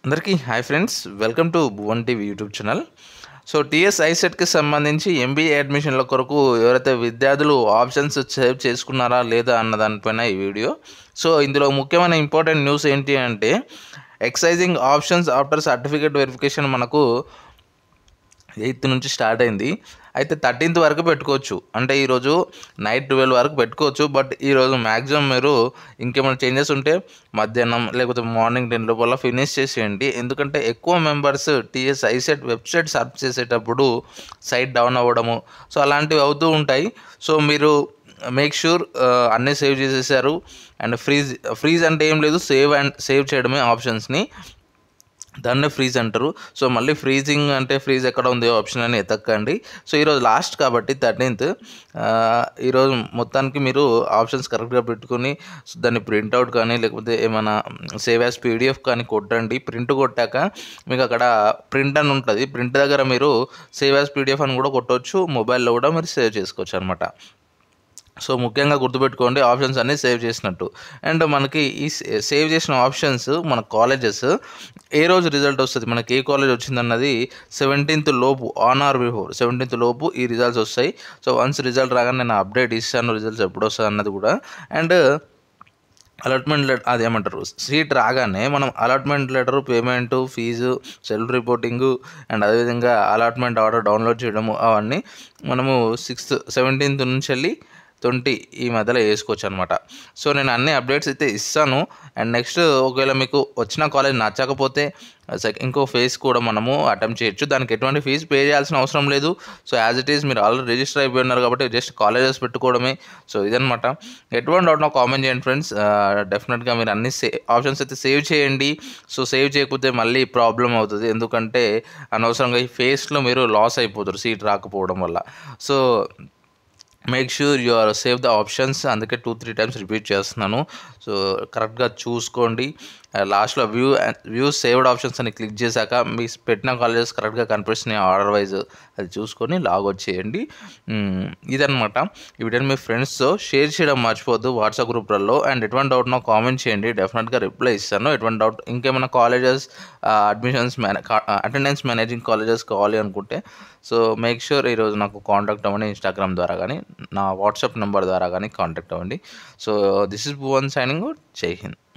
అందరికీ hi friends welcome to Bhuvan TV YouTube channel so TS ఐసెట్కి సంబంధించి ఎంబీఏ అడ్మిషన్ల కొరకు ఎవరైతే విద్యార్థులు ఆప్షన్స్ సేవ్ చేసుకున్నారా లేదా అన్న దానిపైన ఈ వీడియో సో ఇందులో ముఖ్యమైన ఇంపార్టెంట్ న్యూస్ ఏంటి అంటే exercising options after certificate verification మనకు ఎయిత్ నుంచి స్టార్ట్ అయింది అయితే థర్టీన్త్ వరకు పెట్టుకోవచ్చు అంటే ఈరోజు నైట్ ట్వెల్వ్ వరకు పెట్టుకోవచ్చు బట్ ఈరోజు మ్యాక్సిమం మీరు ఇంకేమైనా చేంజెస్ ఉంటే మధ్యాహ్నం లేకపోతే మార్నింగ్ టెన్ లోపల ఫినిష్ చేసేయండి ఎందుకంటే ఎక్కువ members TS ICET website search చేసేటప్పుడు సైట్ డౌన్ అవ్వడము సో అలాంటివి అవుతూ ఉంటాయి సో మీరు మేక్ షూర్ అన్నీ సేవ్ చేసేసారు అండ్ ఫ్రీజ్ ఫ్రీజ్ అంటే ఏం లేదు సేవ్ అండ్ సేవ్ చేయడమే ఆప్షన్స్ని దాన్నే ఫ్రీజ్ అంటారు సో మళ్ళీ ఫ్రీజింగ్ అంటే ఫ్రీజ్ ఎక్కడ ఉంది ఆప్షన్ అని ఎతక్కండి సో ఈరోజు లాస్ట్ కాబట్టి థర్టీన్త్ ఈరోజు మొత్తానికి మీరు ఆప్షన్స్ కరెక్ట్గా పెట్టుకొని దాన్ని ప్రింట్అవుట్ కానీ లేకపోతే ఏమైనా సేవ్ యాజ్ పీడిఎఫ్ కానీ కొట్టండి ప్రింట్ కొట్టాక మీకు అక్కడ ప్రింట్ అని ఉంటుంది ప్రింట్ దగ్గర మీరు సేవ్ యాజ్ పీడిఎఫ్ అని కూడా కొట్టవచ్చు మొబైల్లో కూడా మీరు సేవ్ చేసుకోవచ్చు అనమాట సో ముఖ్యంగా గుర్తుపెట్టుకోండి ఆప్షన్స్ అన్నీ సేవ్ చేసినట్టు అండ్ మనకి ఈ సేవ్ చేసిన ఆప్షన్స్ మన కాలేజెస్ ఏ రోజు రిజల్ట్ వస్తుంది మనకి ఏ కాలేజ్ వచ్చిందన్నది సెవెంటీన్త్ లోపు ఆన్ ఆర్ బిఫోర్ సెవెంటీన్త్ లోపు ఈ రిజల్ట్స్ వస్తాయి సో వన్స్ రిజల్ట్ రాగానే నేను అప్డేట్ ఇస్తాను రిజల్ట్స్ ఎప్పుడు వస్తుంది అన్నది కూడా అండ్ అలాట్మెంట్ లెటర్ అది ఏమంటారు సీట్ రాగానే మనం allotment letter payment fee self reporting and అదేవిధంగా అలాట్మెంట్ ఆర్డర్ డౌన్లోడ్ చేయడము అవన్నీ మనము సిక్స్త్ సెవెంటీన్త్ నుంచి వెళ్ళి ట్వంటీ ఈ మధ్యలో వేసుకోవచ్చు అనమాట సో నేను అన్ని అప్డేట్స్ అయితే ఇస్తాను అండ్ నెక్స్ట్ ఒకవేళ మీకు వచ్చిన కాలేజ్ నచ్చకపోతే ఇంకో ఫేస్ కూడా మనము అటెంప్ట్ చేయొచ్చు దానికి ఎటువంటి ఫీజు పే చేయాల్సిన అవసరం లేదు సో యాజ్ ఇట్ ఈస్ మీరు ఆల్రెడీ రిజిస్టర్ అయిపోయి ఉన్నారు కాబట్టి జస్ట్ కాలేజెస్ పెట్టుకోవడమే సో ఇదనమాట ఎటువంటి డౌట్ నాకు కామెంట్ చేయండి ఫ్రెండ్స్ డెఫినెట్గా మీరు అన్ని సే ఆప్షన్స్ అయితే సేవ్ చేయండి సో సేవ్ చేయకపోతే మళ్ళీ ప్రాబ్లం అవుతుంది ఎందుకంటే అనవసరంగా ఈ ఫేస్లో మీరు లాస్ అయిపోతారు సీట్ రాకపోవడం వల్ల so make sure you are save the options అందుకే టూ త్రీ టైమ్స్ రిపీట్ చేస్తున్నాను సో కరెక్ట్గా చూసుకోండి లాస్ట్లో వ్యూ వ్యూ సేవ్డ్ ఆప్షన్స్ అని క్లిక్ చేశాక మీ పెట్టిన కాలేజెస్ కరెక్ట్గా కనిపిస్తున్నాయి ఆర్డర్ వైజ్ అది చూసుకొని లాగౌట్ చేయండి ఇదనమాట ఈ వీడియోని మీ ఫ్రెండ్స్తో షేర్ చేయడం మర్చిపోద్దు వాట్సాప్ గ్రూప్లలో అండ్ ఎటువంటి డౌట్ నాకు కామెంట్ చేయండి డెఫినెట్గా రిప్లై ఇస్తాను ఎటువంటి డౌట్ ఇంకేమైనా కాలేజెస్ అడ్మిషన్స్ మేనే అటెండెన్స్ మేనేజింగ్ కాలేజెస్ కావాలి అనుకుంటే సో మేక్ షూర్ ఈరోజు నాకు కాంటాక్ట్ అవ్వండి ఇన్స్టాగ్రామ్ ద్వారా కానీ నా వాట్సాప్ నెంబర్ ద్వారా కానీ కాంటాక్ట్ అవ్వండి so this is Bhuvan signing Jai Hind